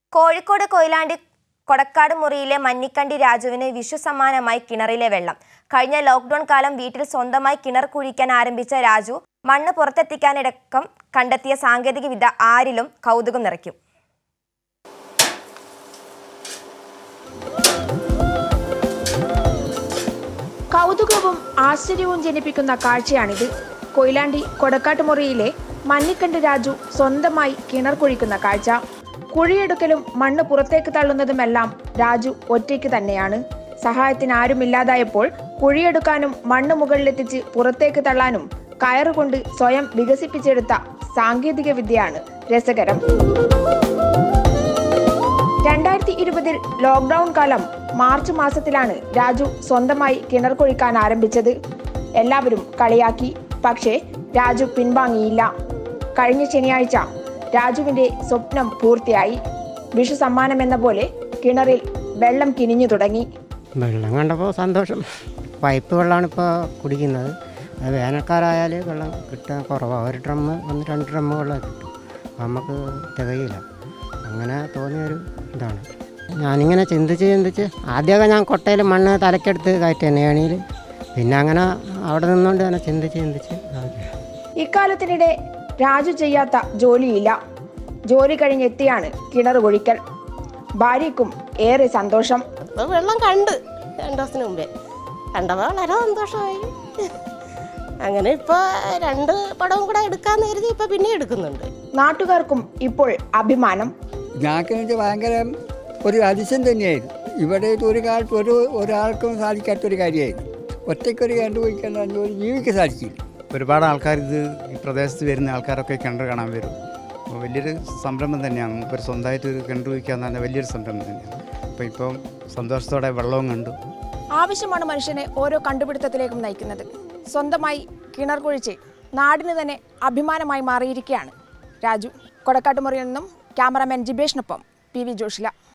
കോഴിക്കോട് കൊയിലാണ്ടി കൊടക്കാട് മുറിയിലെ മഞ്ഞിക്കണ്ടി രാജുവിന് വിഷു സമ്മാനമായി കിണറിലെ വെള്ളം കഴിഞ്ഞ ലോക്ക്ഡൌൺ കാലം വീട്ടിൽ സ്വന്തമായി കിണർ കുഴിക്കാൻ ആരംഭിച്ച രാജു മണ്ണ് പുറത്തെത്തിക്കാനിടക്കം കണ്ടെത്തിയ സാങ്കേതിക വിദ്യ ആരിലും കൗതുകം നിറയ്ക്കും കൗതുകവും ആശ്ചര്യവും ജനിപ്പിക്കുന്ന കാഴ്ചയാണിത് കൊയിലാണ്ടി കൊടക്കാട്ടുമുറിയിലെ മഞ്ഞിക്കണ്ട് രാജു സ്വന്തമായി കിണർ കുഴിക്കുന്ന കാഴ്ച കുഴിയെടുക്കലും മണ്ണ് പുറത്തേക്ക് തള്ളുന്നതുമെല്ലാം രാജു ഒറ്റയ്ക്ക് തന്നെയാണ് സഹായത്തിന് ആരുമില്ലാതായപ്പോൾ കുഴിയെടുക്കാനും മണ്ണ് മുകളിലെത്തിച്ച് പുറത്തേക്ക് തള്ളാനും കയറുകൊണ്ട് സ്വയം വികസിപ്പിച്ചെടുത്ത സാങ്കേതിക വിദ്യയാണ് രസകരം രണ്ടായിരത്തി ഇരുപതിൽ ലോക്ക്ഡൌൺ കാലം മാർച്ച് മാസത്തിലാണ് രാജു സ്വന്തമായി കിണർ കുഴിക്കാൻ ആരംഭിച്ചത് എല്ലാവരും കളിയാക്കി പക്ഷേ രാജു പിൻവാങ്ങിയില്ല കഴിഞ്ഞ ശനിയാഴ്ച രാജുവിന്റെ സ്വപ്നം പൂർത്തിയായി വിഷു സമ്മാനം എന്ന പോലെ കിണറിൽ വെള്ളം കിനിഞ്ഞു തുടങ്ങി വെള്ളം കണ്ടപ്പോൾ സന്തോഷം പൈപ്പ് വെള്ളമാണ് ഇപ്പോൾ കുടിക്കുന്നത് അത് വേനൽക്കാലമായാൽ വെള്ളം കിട്ടാൻ കുറവാണ് ഒരു ഡ്രമ്മ് ഒന്ന് രണ്ട് ഡ്രമ്മ് വെള്ളം കിട്ടും അപ്പം നമുക്ക് തികയില്ല അങ്ങനെ തോന്നിയൊരു ഇതാണ് ഞാനിങ്ങനെ ചിന്തിച്ച് ചിന്തിച്ച് ആദ്യമൊക്കെ ഞാൻ കൊട്ടയിൽ മണ്ണ് തലക്കെടുത്ത് കയറ്റി തന്നെ ഏണിയിൽ പിന്നെ അങ്ങനെ അവിടെ നിന്നുകൊണ്ട് തന്നെ ചിന്തിച്ച് ചിന്തിച്ച് ഇതാക്കി. ഇക്കാലത്തിനിടെ രാജു ചെയ്യാത്ത ജോലിയില്ല ജോലി കഴിഞ്ഞെത്തിയാണ് കിണർ കുഴിക്കൽ ഭാര്യയ്ക്കും ഏറെ സന്തോഷം അപ്പോൾ വെള്ളം കണ്ട് രണ്ട് ദിവസത്തിന് മുമ്പേ കണ്ടപ്പോൾ വളരെ സന്തോഷമായി അങ്ങനെ ഇപ്പോൾ രണ്ട് പടവും കൂടെ എടുക്കാമെന്ന് കരുതി ഇപ്പോൾ പിന്നെ എടുക്കുന്നുണ്ട് നാട്ടുകാർക്കും ഇപ്പോൾ അഭിമാനം ഞങ്ങൾക്ക് വേണ്ടി ഭയങ്കര ഒരു അതിശയം തന്നെയായിരുന്നു ഇവിടെ ഒരു കാലത്ത് ഒരു ഒരാൾക്കും സാധിക്കാത്തൊരു കാര്യമായിരുന്നു ഒറ്റയ്ക്കൊരു കണ്ടുപോയിക്കേണ്ട ജോലി ജീവിക്കാൻ സാധിക്കില്ല ഒരുപാട് ആൾക്കാർ ഇത് ഈ പ്രദേശത്ത് വരുന്ന ആൾക്കാരൊക്കെ കിണർ കാണാൻ വരും അപ്പോൾ വലിയൊരു സംരംഭം തന്നെയാണ് മൂപ്പർ സ്വന്തമായിട്ട് ഒരു കിണർ വയ്ക്കുക എന്ന് പറഞ്ഞാൽ വലിയൊരു സംരംഭം തന്നെയാണ് അപ്പോൾ ഇപ്പം സന്തോഷത്തോടെ വെള്ളവും കണ്ടു ആവശ്യമാണ് മനുഷ്യനെ ഓരോ കണ്ടുപിടുത്തത്തിലേക്കും നയിക്കുന്നത് സ്വന്തമായി കിണർ കുഴിച്ച് നാടിന് തന്നെ അഭിമാനമായി മാറിയിരിക്കുകയാണ് രാജു കൊടക്കാട്ടുമുറിയിൽ നിന്നും ക്യാമറാമാൻ ജിബേഷിനൊപ്പം പി വി ജോഷില